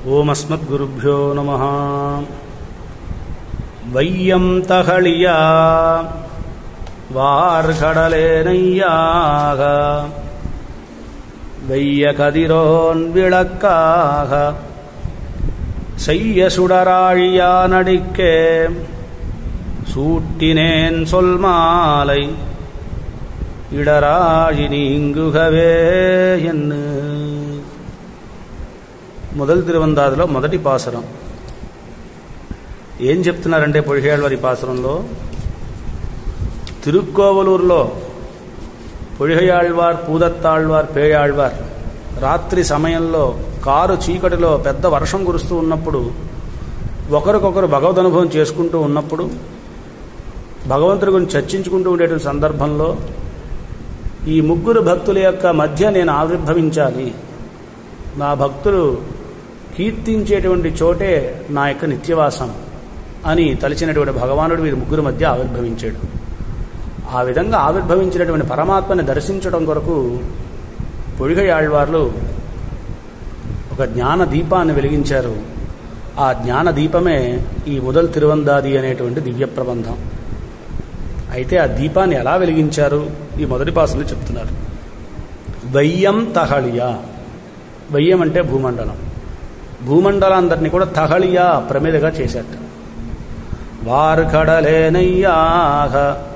ఓమస్మద్గురుభ్యో నమ வையம் தகழியா வார்கடலேனையாக வெய்ய கதிரோன் விளக்காக செய்ய சுடராழியா நடிக்கே சூட்டினேன் சொல் மாலை இடராழி நீங்குகவே ఎన్ను మొదలు తిరువందాదిలో మొదటి పాసరం ఏం చెప్తున్నారంటే పొడిహేళ్వారి పాసరంలో తిరుక్కోవలూరులో పొడిహయాళ్వార్ పూదత్తాళ్వార్ పేయాళ్వార్ రాత్రి సమయంలో కారు చీకటిలో పెద్ద వర్షం కురుస్తూ ఉన్నప్పుడు ఒకరికొకరు భగవద్ అనుభవం చేసుకుంటూ ఉన్నప్పుడు భగవంతుడి గురించి చర్చించుకుంటూ ఉండేటువంటి సందర్భంలో ఈ ముగ్గురు భక్తుల యొక్క మధ్య నేను ఆవిర్భవించాలి నా భక్తులు కీర్తించేటువంటి చోటే నా యొక్క నిత్యవాసం అని తలిచినటువంటి భగవానుడు వీరి ముగ్గురు మధ్య ఆవిర్భవించాడు ఆ విధంగా ఆవిర్భవించినటువంటి పరమాత్మని దర్శించడం కొరకు పొడిగయాళ్వార్లు ఒక జ్ఞాన దీపాన్ని వెలిగించారు ఆ జ్ఞాన దీపమే ఈ ముదల్ తిరువందాది అనేటువంటి దివ్య ప్రబంధం అయితే ఆ దీపాన్ని ఎలా వెలిగించారు ఈ మొదటి పాసలు చెప్తున్నారు వయ్యం తహళియా వయ్యం అంటే భూమండలం భూమండలాందరినీ కూడా తహళియా ప్రమిదగా చేశారు వారు కడలేనయ్యాహ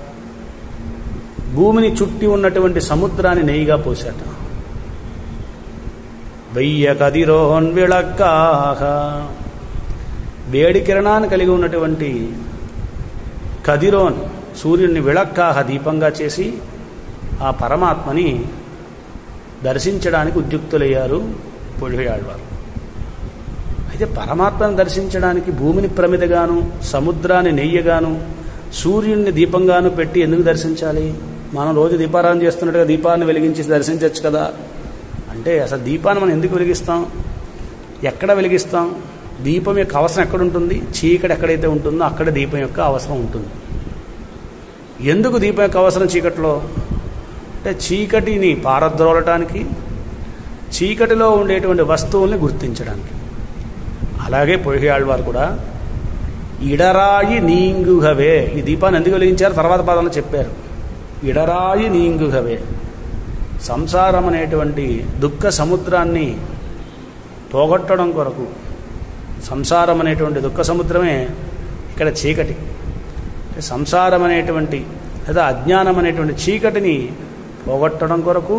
భూమిని చుట్టి ఉన్నటువంటి సముద్రాన్ని నెయ్యిగా పోశాట వెయ్య కదిరోన్ విళక్కాహ వేడి కిరణాన్ని కలిగి ఉన్నటువంటి కదిరోన్ సూర్యుడిని విళక్కాహ దీపంగా చేసి ఆ పరమాత్మని దర్శించడానికి ఉద్యుక్తులయ్యారు పొడియాళ్వారు అయితే పరమాత్మను దర్శించడానికి భూమిని ప్రమిదగాను సముద్రాన్ని నెయ్యగాను సూర్యుడిని దీపంగాను పెట్టి ఎందుకు దర్శించాలి మనం రోజు దీపారాధన చేస్తున్నట్టుగా దీపాన్ని వెలిగించి దర్శించవచ్చు కదా అంటే అసలు దీపాన్ని మనం ఎందుకు వెలిగిస్తాం ఎక్కడ వెలిగిస్తాం దీపం యొక్క అవసరం ఎక్కడుంటుంది చీకటి ఎక్కడైతే ఉంటుందో అక్కడ దీపం యొక్క అవసరం ఉంటుంది ఎందుకు దీపం యొక్క అవసరం చీకటిలో అంటే చీకటిని పారద్రోలటానికి చీకటిలో ఉండేటువంటి వస్తువుల్ని గుర్తించడానికి అలాగే పొడిగాళ్ళవారు కూడా ఇడరాయి నీంగుగవే ఈ దీపాన్ని ఎందుకు వెలిగించారు తర్వాత పాదంలో చెప్పారు ఇడరాయి నీంగుగవే సంసారం అనేటువంటి దుఃఖ సముద్రాన్ని పోగొట్టడం కొరకు సంసారం అనేటువంటి దుఃఖ సముద్రమే ఇక్కడ చీకటి సంసారం అనేటువంటి లేదా అజ్ఞానం అనేటువంటి చీకటిని పోగొట్టడం కొరకు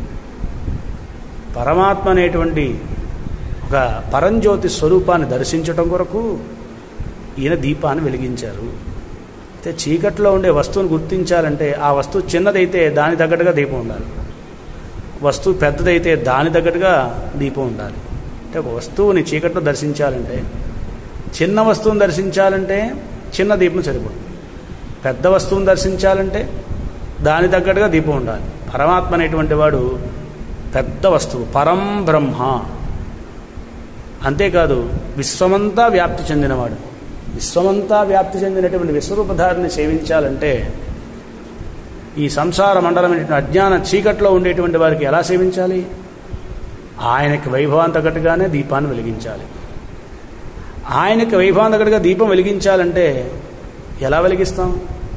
పరమాత్మ అనేటువంటి ఒక పరంజ్యోతి స్వరూపాన్ని దర్శించటం కొరకు ఈయన దీపాన్ని వెలిగించారు అయితే చీకట్లో ఉండే వస్తువుని గుర్తించాలంటే ఆ వస్తువు చిన్నదైతే దాని తగ్గట్టుగా దీపం ఉండాలి వస్తువు పెద్దదైతే దాని తగ్గట్టుగా దీపం ఉండాలి అంటే ఒక వస్తువుని చీకట్లో దర్శించాలంటే చిన్న వస్తువుని దర్శించాలంటే చిన్న దీపం సరిపోతుంది పెద్ద వస్తువుని దర్శించాలంటే దాని తగ్గట్టుగా దీపం ఉండాలి పరమాత్మ అనేటువంటి వాడు పెద్ద వస్తువు పరం బ్రహ్మ అంతేకాదు విశ్వమంతా వ్యాప్తి చెందినవాడు విశ్వమంతా వ్యాప్తి చెందినటువంటి విశ్వరూపధారిని సేవించాలంటే ఈ సంసార మండలం అజ్ఞాన చీకట్లో ఉండేటువంటి వారికి ఎలా సేవించాలి ఆయనకి వైభవం తగ్గట్టుగానే దీపాన్ని వెలిగించాలి ఆయనకి వైభవం తగ్గట్టుగా దీపం వెలిగించాలంటే ఎలా వెలిగిస్తాం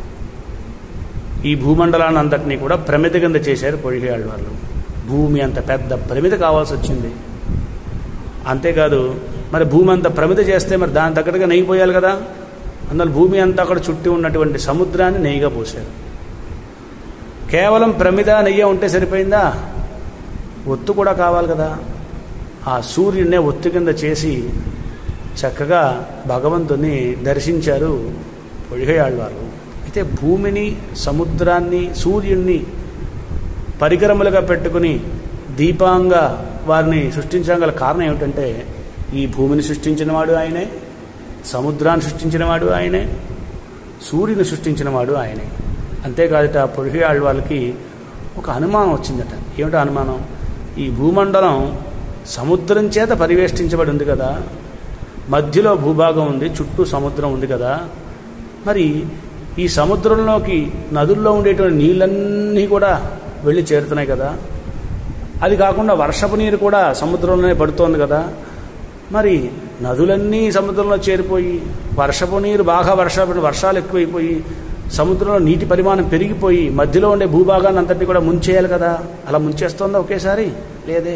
ఈ భూమండలాన్ని అంతటినీ కూడా ప్రమిద కింద చేశారు పొడిగేళ్ళ వాళ్ళు భూమి అంత పెద్ద ప్రమిద కావాల్సి వచ్చింది అంతేకాదు మరి భూమి అంత ప్రమిద చేస్తే మరి దాని తగ్గట్టుగా నెయ్యి పోయాలి కదా అందువల్ల భూమి అంతా అక్కడ చుట్టి ఉన్నటువంటి సముద్రాన్ని నెయ్యిగా పోసారు కేవలం ప్రమిద నెయ్యి ఉంటే సరిపోయిందా ఒత్తు కూడా కావాలి కదా ఆ సూర్యుడినే ఒత్తు కింద చేసి చక్కగా భగవంతుని దర్శించారు పొడిగయాళ్ళవారు అయితే భూమిని సముద్రాన్ని సూర్యుడిని పరికరములుగా పెట్టుకుని దీపంగా వారిని సృష్టించడం గల కారణం ఏమిటంటే ఈ భూమిని సృష్టించినవాడు ఆయనే సముద్రాన్ని సృష్టించినవాడు ఆయనే సూర్యుని సృష్టించినవాడు ఆయనే అంతేకాదట పొడిగాళ్ళ వాళ్ళకి ఒక అనుమానం వచ్చిందట ఏమిటో అనుమానం ఈ భూమండలం సముద్రం చేత పరివేష్టించబడి ఉంది కదా మధ్యలో భూభాగం ఉంది చుట్టూ సముద్రం ఉంది కదా మరి ఈ సముద్రంలోకి నదుల్లో ఉండేటువంటి నీళ్ళన్నీ కూడా వెళ్ళి చేరుతున్నాయి కదా అది కాకుండా వర్షపు నీరు కూడా సముద్రంలోనే పడుతోంది కదా మరి నదులన్నీ సముద్రంలో చేరిపోయి వర్షపు నీరు బాగా వర్ష వర్షాలు ఎక్కువైపోయి సముద్రంలో నీటి పరిమాణం పెరిగిపోయి మధ్యలో ఉండే భూభాగాన్ని అంతటి కూడా ముంచేయాలి కదా అలా ముంచేస్తుందా ఒకేసారి లేదే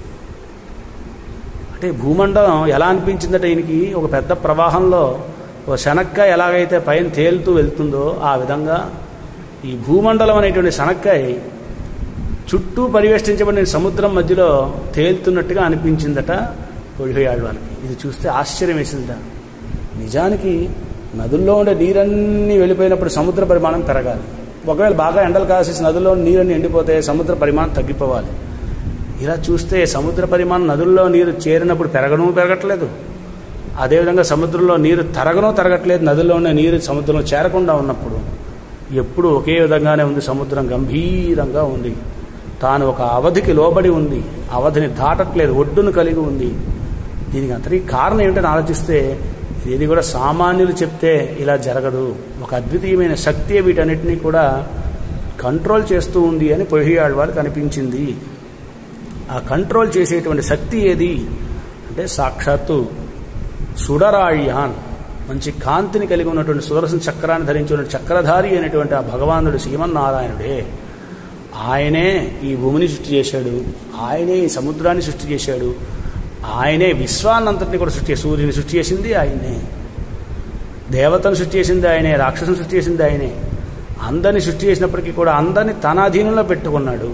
అంటే భూమండలం ఎలా అనిపించిందంటే ఈయనకి ఒక పెద్ద ప్రవాహంలో ఒక శనక్కాయ ఎలాగైతే పైన తేలుతూ వెళ్తుందో ఆ విధంగా ఈ భూమండలం అనేటువంటి శనక్కాయ చుట్టూ పరివేష్టించబడిన సముద్రం మధ్యలో తేలుతున్నట్టుగా అనిపించిందట పొడిపోయాడు వాళ్ళకి ఇది చూస్తే ఆశ్చర్యం వేసిందట నిజానికి నదుల్లో ఉండే నీరన్నీ వెళ్ళిపోయినప్పుడు సముద్ర పరిమాణం పెరగాలి ఒకవేళ బాగా ఎండలు కాసేసి నదుల్లో నీరన్నీ ఎండిపోతే సముద్ర పరిమాణం తగ్గిపోవాలి ఇలా చూస్తే సముద్ర పరిమాణం నదుల్లో నీరు చేరినప్పుడు పెరగడం పెరగట్లేదు అదేవిధంగా సముద్రంలో నీరు తరగడం తరగట్లేదు నదుల్లో ఉన్న నీరు సముద్రంలో చేరకుండా ఉన్నప్పుడు ఎప్పుడు ఒకే విధంగానే ఉంది సముద్రం గంభీరంగా ఉంది తాను ఒక అవధికి లోబడి ఉంది అవధిని దాటట్లేదు ఒడ్డును కలిగి ఉంది దీనికి అంతటి కారణం ఏమిటని ఆలోచిస్తే ఇది కూడా సామాన్యులు చెప్తే ఇలా జరగదు ఒక అద్వితీయమైన శక్తి వీటన్నిటినీ కూడా కంట్రోల్ చేస్తూ ఉంది అని పొహియాడు వారికి అనిపించింది ఆ కంట్రోల్ చేసేటువంటి శక్తి ఏది అంటే సాక్షాత్తు సుడరాళ్యాన్ మంచి కాంతిని కలిగి ఉన్నటువంటి సుదర్శన చక్రాన్ని ధరించిన చక్రధారి అయినటువంటి ఆ భగవానుడు శ్రీమన్నారాయణుడే ఆయనే ఈ భూమిని సృష్టి చేశాడు ఆయనే ఈ సముద్రాన్ని సృష్టి చేశాడు ఆయనే విశ్వాన్నంతటిని కూడా సృష్టి సూర్యుని సృష్టి చేసింది ఆయనే దేవతను సృష్టి చేసింది ఆయనే రాక్షసుని సృష్టి చేసింది ఆయనే అందరిని సృష్టి చేసినప్పటికీ కూడా అందరిని తన అధీనంలో పెట్టుకున్నాడు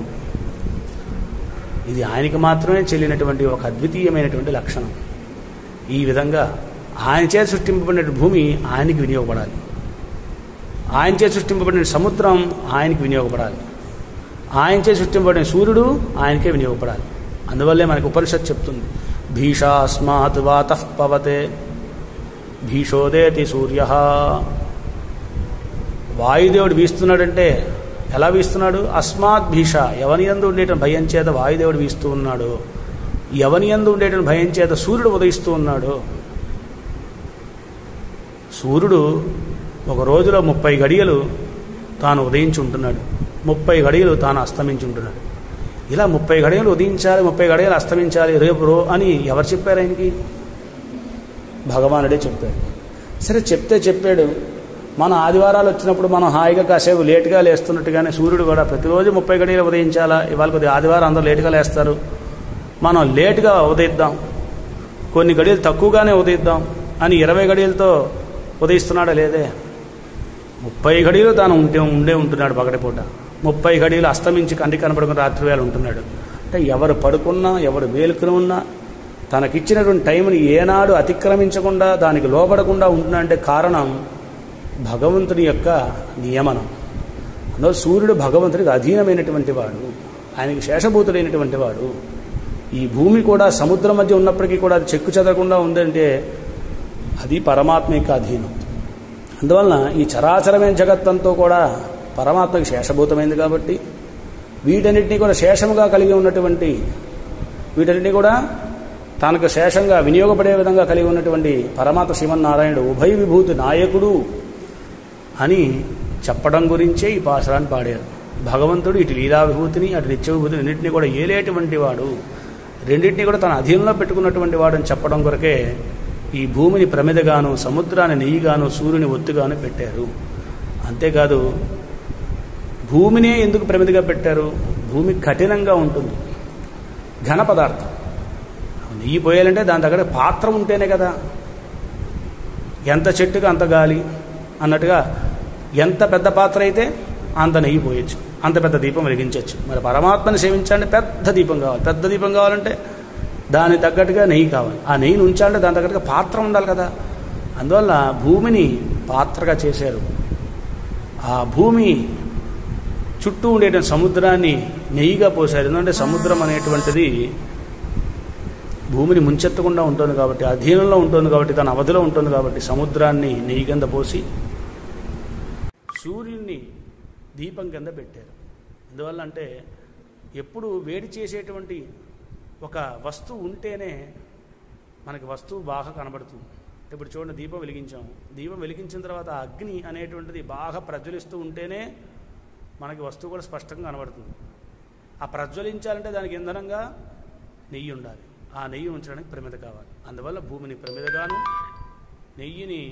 ఇది ఆయనకి మాత్రమే చెల్లినటువంటి ఒక అద్వితీయమైనటువంటి లక్షణం ఈ విధంగా ఆయన చేత సృష్టింపబడిన భూమి ఆయనకి వినియోగపడాలి ఆయన చేత సృష్టింపబడిన సముద్రం ఆయనకి వినియోగపడాలి ఆయన చేత సృష్టింపబడిన సూర్యుడు ఆయనకే వినియోగపడాలి అందువల్లే మనకు ఉపనిషత్ చెప్తుంది భీషాస్మాత్ వాత పవతే భీషోదేతి సూర్య వాయుదేవుడు వీస్తున్నాడంటే ఎలా వీస్తున్నాడు అస్మాత్ భీష ఎవని ఎందు ఉండేటువంటి భయం చేత వాయుదేవుడు వీస్తూ ఉన్నాడు ఎవని ఎందు ఉండేటువంటి భయం చేత సూర్యుడు ఉదయిస్తూ ఉన్నాడు సూర్యుడు ఒక రోజులో ముప్పై గడియలు తాను ఉదయించి ఉంటున్నాడు ముప్పై గడియలు తాను అస్తమించి ఉంటున్నాడు ఇలా ముప్పై గడియలు ఉదయించాలి ముప్పై గడియలు అస్తమించాలి రేపు రో అని ఎవరు చెప్పారు ఆయనకి భగవానుడే చెప్పాడు సరే చెప్తే చెప్పాడు మన ఆదివారాలు వచ్చినప్పుడు మనం హాయిగా కాసేపు లేటుగా లేస్తున్నట్టుగానే సూర్యుడు కూడా ప్రతిరోజు ముప్పై గడియలు ఉదయించాలా ఇవాళ కొద్దిగా ఆదివారం అందరూ లేటుగా లేస్తారు మనం లేటుగా ఉదయిద్దాం కొన్ని గడియలు తక్కువగానే ఉదయిద్దాం అని ఇరవై గడియలతో ఉదయిస్తున్నాడా లేదే ముప్పై గడియలు తాను ఉంటే ఉండే ఉంటున్నాడు పగటిపూట ముప్పై గడియలు అస్తమించి కంటి కనపడుకుని రాత్రి వేళ ఉంటున్నాడు అంటే ఎవరు పడుకున్నా ఎవరు మేలుకుని ఉన్నా తనకిచ్చినటువంటి టైంని ఏనాడు అతిక్రమించకుండా దానికి లోబడకుండా ఉంటున్నాడంటే కారణం భగవంతుని యొక్క నియమనం అందులో సూర్యుడు భగవంతుడికి అధీనమైనటువంటి వాడు ఆయనకి శేషభూతుడైనటువంటి వాడు ఈ భూమి కూడా సముద్రం మధ్య ఉన్నప్పటికీ కూడా అది చెక్కు చెదరకుండా ఉందంటే అది పరమాత్మ యొక్క అధీనం అందువలన ఈ చరాచరమైన జగత్తంతో కూడా పరమాత్మకి శేషభూతమైంది కాబట్టి వీటన్నిటినీ కూడా శేషముగా కలిగి ఉన్నటువంటి వీటన్నిటినీ కూడా తనకు శేషంగా వినియోగపడే విధంగా కలిగి ఉన్నటువంటి పరమాత్మ శ్రీమన్నారాయణుడు ఉభయ విభూతి నాయకుడు అని చెప్పడం గురించే ఈ పాసరాన్ని పాడారు భగవంతుడు ఇటు లీలా విభూతిని అటు నిత్య విభూతిని రెండింటినీ కూడా ఏలేటువంటి వాడు రెండింటినీ కూడా తన అధీనంలో పెట్టుకున్నటువంటి వాడు అని చెప్పడం కొరకే ఈ భూమిని ప్రమిదగాను సముద్రాన్ని నెయ్యిగాను సూర్యుని ఒత్తుగాను పెట్టారు అంతేకాదు భూమినే ఎందుకు ప్రమిదిగా పెట్టారు భూమి కఠినంగా ఉంటుంది ఘన పదార్థం నెయ్యి పోయాలంటే దాని దగ్గర పాత్ర ఉంటేనే కదా ఎంత చెట్టుకు అంత గాలి అన్నట్టుగా ఎంత పెద్ద పాత్ర అయితే అంత నెయ్యి పోయొచ్చు అంత పెద్ద దీపం వెలిగించవచ్చు మరి పరమాత్మని సేవించాలంటే పెద్ద దీపం కావాలి పెద్ద దీపం కావాలంటే దానికి తగ్గట్టుగా నెయ్యి కావాలి ఆ నెయ్యిని ఉంచాలంటే దాని తగ్గట్టుగా పాత్ర ఉండాలి కదా అందువల్ల భూమిని పాత్రగా చేశారు ఆ భూమి చుట్టూ ఉండేటువంటి సముద్రాన్ని నెయ్యిగా పోశారు ఎందుకంటే సముద్రం అనేటువంటిది భూమిని ముంచెత్తకుండా ఉంటుంది కాబట్టి అధీనంలో ఉంటుంది కాబట్టి తన అవధిలో ఉంటుంది కాబట్టి సముద్రాన్ని నెయ్యి కింద పోసి సూర్యుడిని దీపం కింద పెట్టారు ఎందువల్ల అంటే ఎప్పుడు వేడి చేసేటువంటి ఒక వస్తువు ఉంటేనే మనకి వస్తువు బాగా కనబడుతుంది ఇప్పుడు చూడండి దీపం వెలిగించాము దీపం వెలిగించిన తర్వాత ఆ అగ్ని అనేటువంటిది బాగా ప్రజ్వలిస్తూ ఉంటేనే మనకి వస్తువు కూడా స్పష్టంగా కనబడుతుంది ఆ ప్రజ్వలించాలంటే దానికి ఇంధనంగా నెయ్యి ఉండాలి ఆ నెయ్యి ఉంచడానికి ప్రమిద కావాలి అందువల్ల భూమిని ప్రమిదగాను నెయ్యిని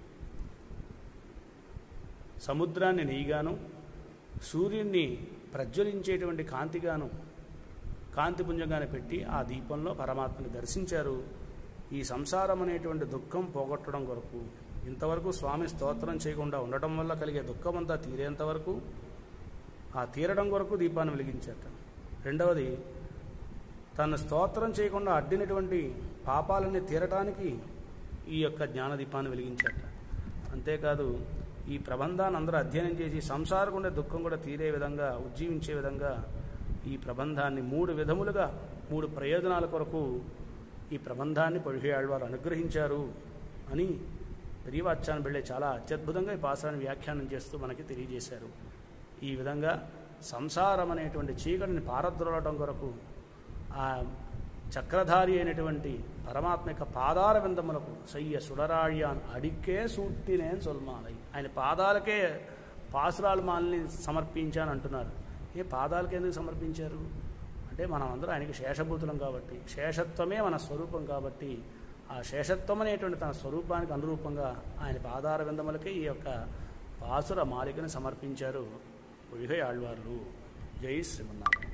సముద్రాన్ని నెయ్యిగాను సూర్యుడిని ప్రజ్వలించేటువంటి కాంతిగాను కాంతిపుంజంగానే పెట్టి ఆ దీపంలో పరమాత్మని దర్శించారు ఈ సంసారం అనేటువంటి దుఃఖం పోగొట్టడం కొరకు ఇంతవరకు స్వామి స్తోత్రం చేయకుండా ఉండటం వల్ల కలిగే దుఃఖం అంతా తీరేంత వరకు ఆ తీరడం కొరకు దీపాన్ని వెలిగించారట రెండవది తన స్తోత్రం చేయకుండా అడ్డినటువంటి పాపాలన్నీ తీరటానికి ఈ యొక్క జ్ఞానదీపాన్ని వెలిగించారట అంతేకాదు ఈ ప్రబంధాన్ని అందరూ అధ్యయనం చేసి సంసారం ఉండే దుఃఖం కూడా తీరే విధంగా ఉజ్జీవించే విధంగా ఈ ప్రబంధాన్ని మూడు విధములుగా మూడు ప్రయోజనాల కొరకు ఈ ప్రబంధాన్ని పొడిగేయాళ్ళవారు అనుగ్రహించారు అని పెరియవాచ్యాన్ని వెళ్ళే చాలా అత్యద్భుతంగా ఈ పాసాన్ని వ్యాఖ్యానం చేస్తూ మనకి తెలియజేశారు ఈ విధంగా సంసారం అనేటువంటి చీకటిని పారద్రోలటం కొరకు ఆ చక్రధారి అయినటువంటి పరమాత్మ యొక్క పాదాల విందములకు సయ్య సుడరాళ్యాన్ అడిక్కే సూట్టినేన్ సొల్మాలై ఆయన పాదాలకే పాసురాలు మాలని సమర్పించాను అంటున్నారు ఏ పాదాలకి ఎందుకు సమర్పించారు అంటే మనం అందరం ఆయనకి శేషభూతులం కాబట్టి శేషత్వమే మన స్వరూపం కాబట్టి ఆ శేషత్వం అనేటువంటి తన స్వరూపానికి అనురూపంగా ఆయన పాదార విందములకే ఈ యొక్క పాసుర మాలికను సమర్పించారు ఒడిగై ఆళ్వార్లు జై శ్రీమన్నారాయణ